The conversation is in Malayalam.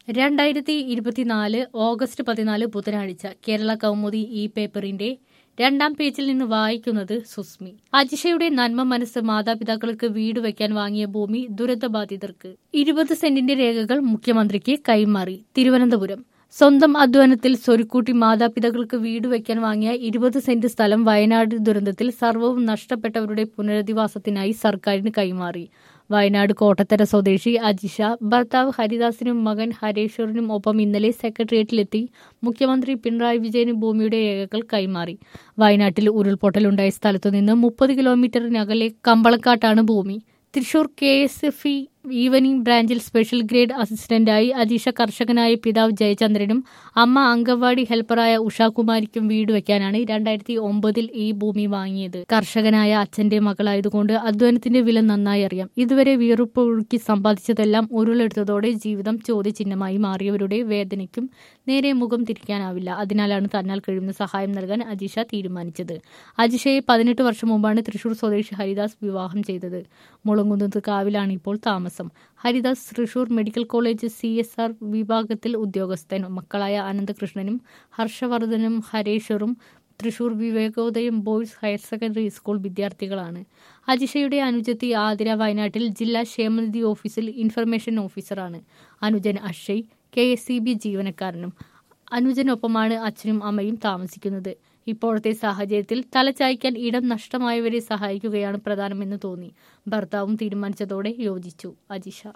രണ്ടായിരത്തി ഇരുപത്തിനാല് ഓഗസ്റ്റ് പതിനാല് ബുധനാഴ്ച കേരള കൗമുദി ഇ പേപ്പറിന്റെ രണ്ടാം പേജിൽ നിന്ന് വായിക്കുന്നത് സുസ്മി അജിഷയുടെ നന്മ മനസ്സ് മാതാപിതാക്കൾക്ക് വീട് വയ്ക്കാൻ വാങ്ങിയ ഭൂമി ദുരന്തബാധിതർക്ക് ഇരുപത് സെന്റിന്റെ രേഖകൾ മുഖ്യമന്ത്രിക്ക് കൈമാറി തിരുവനന്തപുരം സ്വന്തം അധ്വാനത്തിൽ സ്വരുക്കൂട്ടി മാതാപിതാക്കൾക്ക് വീട് വയ്ക്കാൻ വാങ്ങിയ ഇരുപത് സെന്റ് സ്ഥലം വയനാട് ദുരന്തത്തിൽ സർവ്വവും നഷ്ടപ്പെട്ടവരുടെ പുനരധിവാസത്തിനായി സർക്കാരിന് കൈമാറി വയനാട് കോട്ടത്തര സ്വദേശി അജിഷ ഭർത്താവ് ഹരിദാസിനും മകൻ ഹരേശ്വറിനും ഒപ്പം ഇന്നലെ സെക്രട്ടേറിയറ്റിലെത്തി മുഖ്യമന്ത്രി പിണറായി വിജയന് ഭൂമിയുടെ രേഖകൾ കൈമാറി വയനാട്ടിൽ ഉരുൾപൊട്ടലുണ്ടായ സ്ഥലത്തുനിന്ന് മുപ്പത് കിലോമീറ്ററിനകലെ കമ്പളക്കാട്ടാണ് ഭൂമി Thrissur K S F E evening ബ്രാഞ്ചിൽ സ്പെഷ്യൽ ഗ്രേഡ് അസിസ്റ്റന്റായി അജീഷ കർഷകനായ പിതാവ് ജയചന്ദ്രനും അമ്മ അംഗൻവാടി ഹെൽപ്പറായ ഉഷാകുമാരിക്കും വീട് വയ്ക്കാനാണ് രണ്ടായിരത്തി ഒമ്പതിൽ ഈ ഭൂമി വാങ്ങിയത് കർഷകനായ അച്ഛന്റെ മകളായതുകൊണ്ട് അധ്വാനത്തിന്റെ വില നന്നായി അറിയാം ഇതുവരെ വീറുപ്പ് ഒഴുക്കി സമ്പാദിച്ചതെല്ലാം ഉരുളെടുത്തതോടെ ജീവിതം ചോദ്യചിഹ്നമായി മാറിയവരുടെ വേദനയ്ക്കും നേരെ മുഖം തിരിക്കാനാവില്ല അതിനാലാണ് തന്നാൽ കഴിയുന്ന സഹായം നൽകാൻ അജിഷ തീരുമാനിച്ചത് അജിഷയെ പതിനെട്ട് വർഷം മുമ്പാണ് തൃശൂർ സ്വദേശി ഹരിദാസ് വിവാഹം ചെയ്തത് മുളങ്കുന്നത്ത് കാവിലാണ് ഇപ്പോൾ താമസം Haridas Thrissur medical college C S R വിഭാഗത്തിൽ ഉദ്യോഗസ്ഥൻ മക്കളായ അനന്തകൃഷ്ണനും ഹർഷവർദ്ധനും ഹരേശ്വറും Thrissur Vivekodayam boys higher secondary school വിദ്യാർത്ഥികളാണ് അജിഷയുടെ അനുജത്തി ആതിര വയനാട്ടിൽ ജില്ലാ ക്ഷേമനിധി ഓഫീസിൽ ഇൻഫർമേഷൻ ഓഫീസറാണ് അനുജൻ Akshay K S C B ജീവനക്കാരനും അനുജനൊപ്പമാണ് അച്ഛനും അമ്മയും താമസിക്കുന്നത് ഇപ്പോഴത്തെ സാഹചര്യത്തിൽ തലചായ്ക്കാൻ ഇടം നഷ്ടമായവരെ സഹായിക്കുകയാണ് പ്രധാനമെന്ന് തോന്നി ഭർത്താവും തീരുമാനിച്ചതോടെ യോജിച്ചു അജിഷ